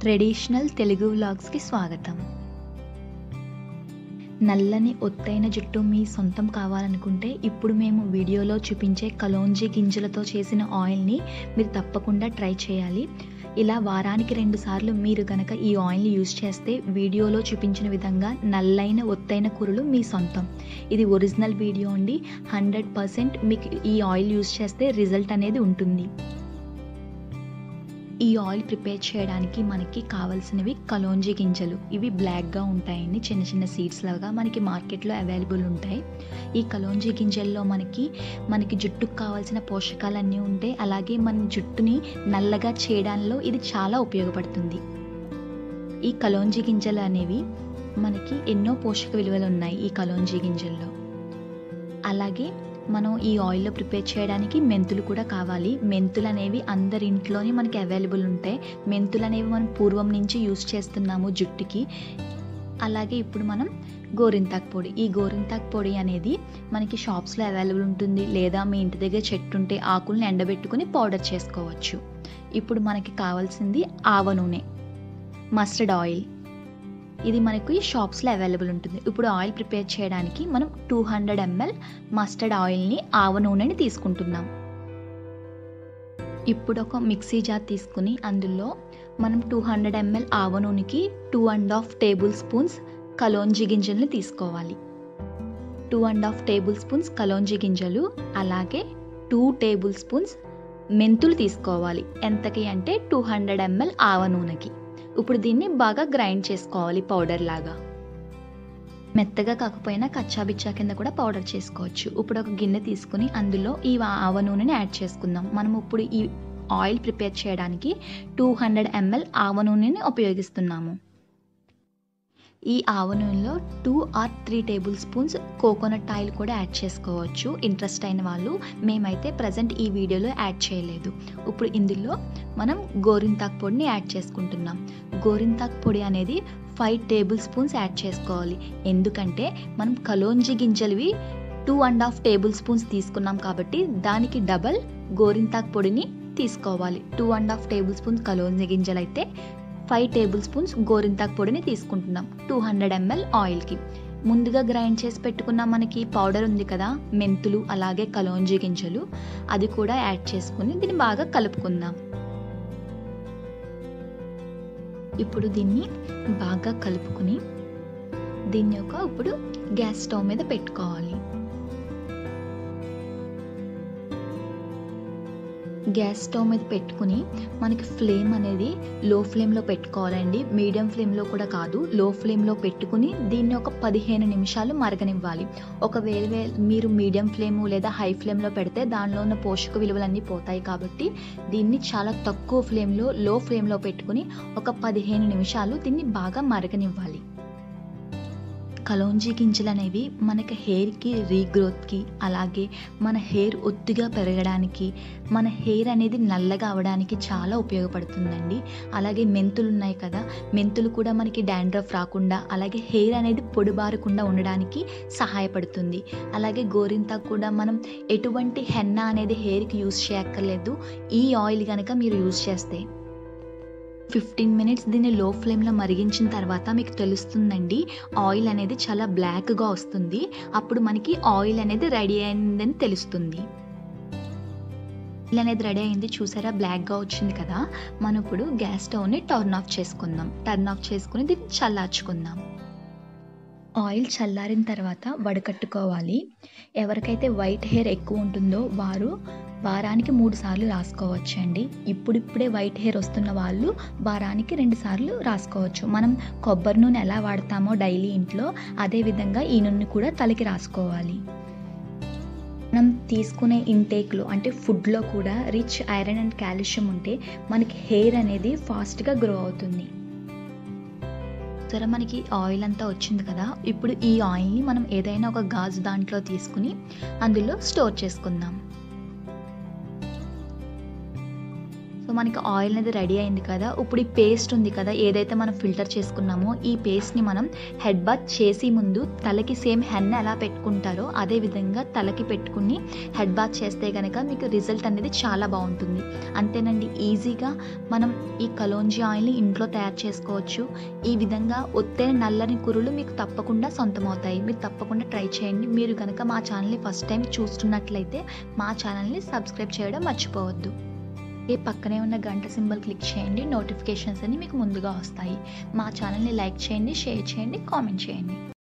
traditional Telugu వ్లాగ్స్కి స్వాగతం నల్లని ఒత్తైన జుట్టు మీ సొంతం కావాలనుకుంటే ఇప్పుడు మేము వీడియోలో చూపించే కలోంజీ గింజలతో చేసిన ఆయిల్ని మీరు తప్పకుండా ట్రై చేయాలి ఇలా వారానికి రెండు సార్లు మీరు గనక ఈ ఆయిల్ని యూజ్ చేస్తే వీడియోలో చూపించిన విధంగా నల్లైన ఒత్తైన కురులు మీ సొంతం ఇది ఒరిజినల్ వీడియో అండి హండ్రెడ్ పర్సెంట్ మీకు ఈ ఆయిల్ యూజ్ చేస్తే రిజల్ట్ అనేది ఉంటుంది ఈ ఆయిల్ ప్రిపేర్ చేయడానికి మనకి కావాల్సినవి కలోంజీ గింజలు ఇవి బ్లాక్గా ఉంటాయండి చిన్న చిన్న సీడ్స్ లాగా మనకి మార్కెట్లో అవైలబుల్ ఉంటాయి ఈ కలోంజీ గింజల్లో మనకి మనకి జుట్టుకు కావాల్సిన పోషకాలన్నీ ఉంటాయి అలాగే మన జుట్టుని నల్లగా చేయడంలో ఇది చాలా ఉపయోగపడుతుంది ఈ కలోంజీ గింజలు అనేవి మనకి ఎన్నో పోషక విలువలు ఉన్నాయి ఈ కలోంజీ గింజల్లో అలాగే మనం ఈ ఆయిల్లో ప్రిపేర్ చేయడానికి మెంతులు కూడా కావాలి మెంతులు అనేవి అందరి ఇంట్లోనే మనకి అవైలబుల్ ఉంటాయి మెంతులు అనేవి మనం పూర్వం నుంచి యూస్ చేస్తున్నాము జుట్టుకి అలాగే ఇప్పుడు మనం గోరింతాకు పొడి ఈ గోరింతాకు పొడి అనేది మనకి షాప్స్లో అవైలబుల్ ఉంటుంది లేదా మీ ఇంటి దగ్గర చెట్టు ఉంటే ఆకుల్ని ఎండబెట్టుకుని పౌడర్ చేసుకోవచ్చు ఇప్పుడు మనకి కావాల్సింది ఆవ నూనె మస్టర్డ్ ఆయిల్ ఇది మనకి షాప్స్లో అవైలబుల్ ఉంటుంది ఇప్పుడు ఆయిల్ ప్రిపేర్ చేయడానికి మనం టూ హండ్రెడ్ ఎంఎల్ మస్టర్డ్ ఆయిల్ని ఆవ నూనెని తీసుకుంటున్నాం ఇప్పుడు ఒక మిక్సీ జార్ తీసుకుని అందులో మనం టూ హండ్రెడ్ ఎంఎల్ ఆవ నూనెకి two and half tablespoons kalonji గింజల్ని తీసుకోవాలి two and half tablespoons kalonji గింజలు అలాగే టూ టేబుల్ స్పూన్స్ మెంతులు తీసుకోవాలి ఎంతకి అంటే టూ హండ్రెడ్ ఎంఎల్ ఆవ నూనెకి ఇప్పుడు దీన్ని బాగా గ్రైండ్ చేసుకోవాలి పౌడర్ లాగా మెత్తగా కాకపోయినా కచ్చాబిచ్చా కింద కూడా పౌడర్ చేసుకోవచ్చు ఇప్పుడు ఒక గిన్నె తీసుకుని అందులో ఈ ఆవ నూనెని యాడ్ చేసుకుందాం మనం ఇప్పుడు ఈ ఆయిల్ ప్రిపేర్ చేయడానికి టూ హండ్రెడ్ ఎంఎల్ ఆవ నూనెని ఉపయోగిస్తున్నాము ఈ ఆవ నూనెలో two or three tablespoons coconut oil కూడా యాడ్ చేసుకోవచ్చు ఇంట్రెస్ట్ అయిన వాళ్ళు మేమైతే ప్రజెంట్ ఈ వీడియోలో యాడ్ చేయలేదు ఇప్పుడు ఇందులో మనం గోరింతాకు పొడిని యాడ్ చేసుకుంటున్నాం గోరింతాకు పొడి అనేది ఫైవ్ టేబుల్ స్పూన్స్ యాడ్ చేసుకోవాలి ఎందుకంటే మనం కలోంజి గింజలవి two and half tablespoons తీసుకున్నాం కాబట్టి దానికి డబల్ గోరింతాకు పొడిని తీసుకోవాలి two and half tablespoons kalonji గింజలు అయితే ఫైవ్ టేబుల్ స్పూన్స్ గోరింతాకు పొడిని తీసుకుంటున్నాం టూ హండ్రెడ్ ఎంఎల్ ఆయిల్కి ముందుగా గ్రైండ్ చేసి పెట్టుకున్న మనకి పౌడర్ ఉంది కదా మెంతులు అలాగే కలోంజీ గింజలు అది కూడా యాడ్ చేసుకుని దీన్ని బాగా కలుపుకుందాం ఇప్పుడు దీన్ని బాగా కలుపుకుని దీన్ని ఒక ఇప్పుడు గ్యాస్ స్టవ్ మీద పెట్టుకోవాలి గ్యాస్ స్టవ్ మీద పెట్టుకుని మనకి ఫ్లేమ్ అనేది లో ఫ్లేమ్లో పెట్టుకోవాలండి మీడియం ఫ్లేమ్లో కూడా కాదు లో ఫ్లేమ్లో పెట్టుకుని దీన్ని ఒక పదిహేను నిమిషాలు మరగనివ్వాలి ఒకవేళ మీరు మీడియం ఫ్లేమ్ లేదా హై ఫ్లేమ్లో పెడితే దానిలో ఉన్న పోషక విలువలన్నీ పోతాయి కాబట్టి దీన్ని చాలా తక్కువ ఫ్లేమ్లో లో ఫ్లేమ్లో పెట్టుకుని ఒక పదిహేను నిమిషాలు దీన్ని బాగా మరగనివ్వాలి కలోంజీ గింజలు అనేవి మనకి హెయిర్కి రీగ్రోత్కి అలాగే మన హెయిర్ ఒత్తిగా పెరగడానికి మన హెయిర్ అనేది నల్లగా అవడానికి చాలా ఉపయోగపడుతుందండి అలాగే మెంతులు ఉన్నాయి కదా మెంతులు కూడా మనకి డాండ్రఫ్ రాకుండా అలాగే హెయిర్ అనేది పొడిబారకుండా ఉండడానికి సహాయపడుతుంది అలాగే గోరింతాకు కూడా మనం ఎటువంటి హెన్నా అనేది హెయిర్కి యూస్ చేయక్కర్లేదు ఈ ఆయిల్ కనుక మీరు యూస్ చేస్తే ఫిఫ్టీన్ మినిట్స్ దీన్ని లో ఫ్లేమ్లో మరిగించిన తర్వాత మీకు తెలుస్తుందండి ఆయిల్ అనేది చాలా బ్లాక్గా వస్తుంది అప్పుడు మనకి ఆయిల్ అనేది రెడీ అయిందని తెలుస్తుంది ఆయిల్ అనేది రెడీ అయింది చూసారా బ్లాక్గా వచ్చింది కదా మనం ఇప్పుడు గ్యాస్ స్టవ్ని టర్న్ ఆఫ్ చేసుకుందాం టర్న్ ఆఫ్ చేసుకుని దీన్ని చల్లార్చుకుందాం ఆయిల్ చల్లారిన తర్వాత వడకట్టుకోవాలి ఎవరికైతే వైట్ హెయిర్ ఎక్కువ ఉంటుందో వారు వారానికి మూడు సార్లు రాసుకోవచ్చు అండి ఇప్పుడిప్పుడే వైట్ హెయిర్ వస్తున్న వాళ్ళు వారానికి రెండు సార్లు రాసుకోవచ్చు మనం కొబ్బరి నూనె ఎలా వాడతామో డైలీ ఇంట్లో అదే విధంగా ఈ నూనె కూడా తలకి రాసుకోవాలి మనం తీసుకునే ఇంటేక్లో అంటే ఫుడ్లో కూడా రిచ్ ఐరన్ అండ్ కాల్షియం ఉంటే మనకి హెయిర్ అనేది ఫాస్ట్గా గ్రో అవుతుంది సరే మనకి ఆయిల్ అంతా వచ్చింది కదా ఇప్పుడు ఈ ఆయిల్ని మనం ఏదైనా ఒక గాజు దాంట్లో తీసుకుని అందులో స్టోర్ చేసుకుందాం సో మనకి ఆయిల్ అనేది రెడీ అయింది కదా ఇప్పుడు ఈ పేస్ట్ ఉంది కదా ఏదైతే మనం ఫిల్టర్ చేసుకున్నామో ఈ పేస్ట్ని మనం హెడ్ బాత్ చేసి ముందు తలకి సేమ్ హెన్న ఎలా పెట్టుకుంటారో అదే విధంగా తలకి పెట్టుకుని హెడ్ బాత్ చేస్తే కనుక మీకు రిజల్ట్ అనేది చాలా బాగుంటుంది అంతేనండి ఈజీగా మనం ఈ కలోంజీ ఆయిల్ని ఇంట్లో తయారు చేసుకోవచ్చు ఈ విధంగా ఒత్తైన నల్లని కురులు మీకు తప్పకుండా సొంతమవుతాయి మీరు తప్పకుండా ట్రై చేయండి మీరు కనుక మా ఛానల్ని ఫస్ట్ టైం చూస్తున్నట్లయితే మా ఛానల్ని సబ్స్క్రైబ్ చేయడం మర్చిపోవద్దు ఏ పక్కనే ఉన్న గంట సింబల్ క్లిక్ చేయండి నోటిఫికేషన్స్ అన్ని మీకు ముందుగా వస్తాయి మా ఛానల్ని లైక్ చేయండి షేర్ చేయండి కామెంట్ చేయండి